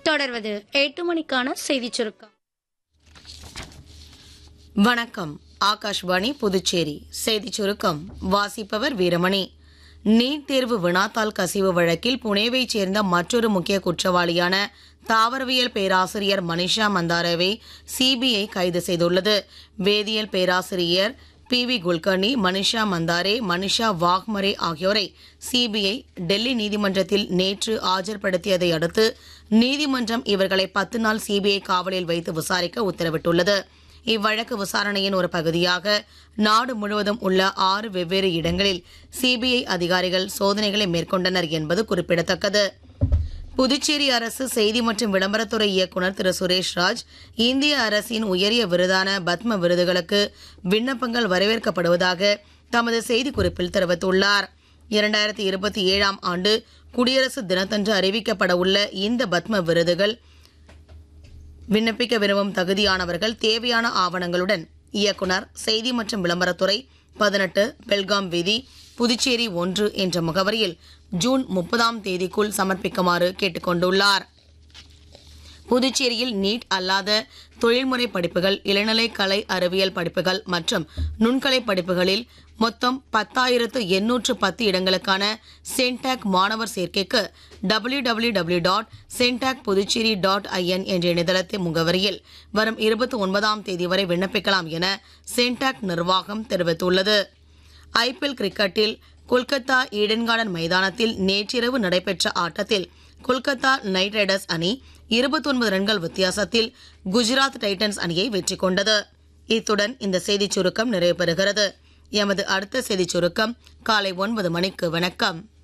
தொடர்வது எட்டு மணிக்கான செய்திச் சுருக்கம் வணக்கம் ஆகாஷ்வாணி புதுச்சேரி செய்திச் சுருக்கம் வாசிப்பவர் வீரமணி நீட் தேர்வு வினாத்தாள் கசிவு வழக்கில் புனேவைச் சேர்ந்த மற்றொரு முக்கிய குற்றவாளியான தாவரவியல் பேராசிரியர் மனிஷா மந்தாரவை சிபிஐ கைது செய்துள்ளது வேதியியல் பேராசிரியர் பி வி குல்கர்னி மனிஷா மந்தாரே மனிஷா வாக்மரே ஆகியோரை சிபிஐ டெல்லி நீதிமன்றத்தில் நேற்று ஆஜர்படுத்தியதை அடுத்து நீதிமன்றம் இவர்களை பத்து நாள் சிபிஐ காவலில் வைத்து விசாரிக்க உத்தரவிட்டுள்ளது இவ்வழக்கு விசாரணையின் ஒரு பகுதியாக நாடு முழுவதும் உள்ள ஆறு வெவ்வேறு இடங்களில் சிபிஐ அதிகாரிகள் சோதனைகளை மேற்கொண்டனர் என்பது குறிப்பிடத்தக்கது புதுச்சேரி அரசு செய்தி மற்றும் விளம்பரத்துறை இயக்குநர் திரு சுரேஷ் ராஜ் இந்திய அரசின் உயரிய விருதான பத்ம விருதுகளுக்கு விண்ணப்பங்கள் வரவேற்கப்படுவதாக தமது செய்திக்குறிப்பில் தெரிவித்துள்ளார் இரண்டாயிரத்தி இருபத்தி ஏழாம் ஆண்டு குடியரசு தினத்தன்று அறிவிக்கப்பட உள்ள இந்த பத்ம விருதுகள் விண்ணப்பிக்க விரும்பும் தகுதியானவர்கள் தேவையான ஆவணங்களுடன் இயக்குனர் செய்தி மற்றும் விளம்பரத்துறை பதினெட்டு பெல்காம் வீதி புதுச்சேரி ஒன்று என்ற முகவரியில் ஜூன் முப்பதாம் தேதிக்குள் சமர்ப்பிக்குமாறு கேட்டுக்கொண்டுள்ளார் புதுச்சேரியில் நீட் அல்லாத தொழில்முறை படிப்புகள் இளநிலை கலை அறிவியல் படிப்புகள் மற்றும் நுண்கலை படிப்புகளில் மொத்தம் பத்தாயிரத்து எண்ணூற்று பத்து இடங்களுக்கான சென்டாக் மாணவர் சேர்க்கைக்கு W W W dot Centac Puducherry dot IN என்ற இணையதளத்தின் முகவரியில் வரும் இருபத்தி ஒன்பதாம் தேதி வரை விண்ணப்பிக்கலாம் என சென்டாக் நிர்வாகம் தெரிவித்துள்ளது ஐபிஎல் கிரிக்கெட்டில் கொல்கத்தா ஈடன் கார்டன் மைதானத்தில் நேற்றிரவு நடைபெற்ற ஆட்டத்தில் கொல்கத்தா நைட் ரைடர்ஸ் அணி 29 ரன்கள் வித்தியாசத்தில் குஜராத் டைட்டன்ஸ் அணியை வெற்றி கொண்டது இத்துடன் இந்த செய்திச் சுருக்கம் நிறைவு பெறுகிறது எமது அடுத்த செய்திச் சுருக்கம் காலை ஒன்பது மணிக்கு வணக்கம்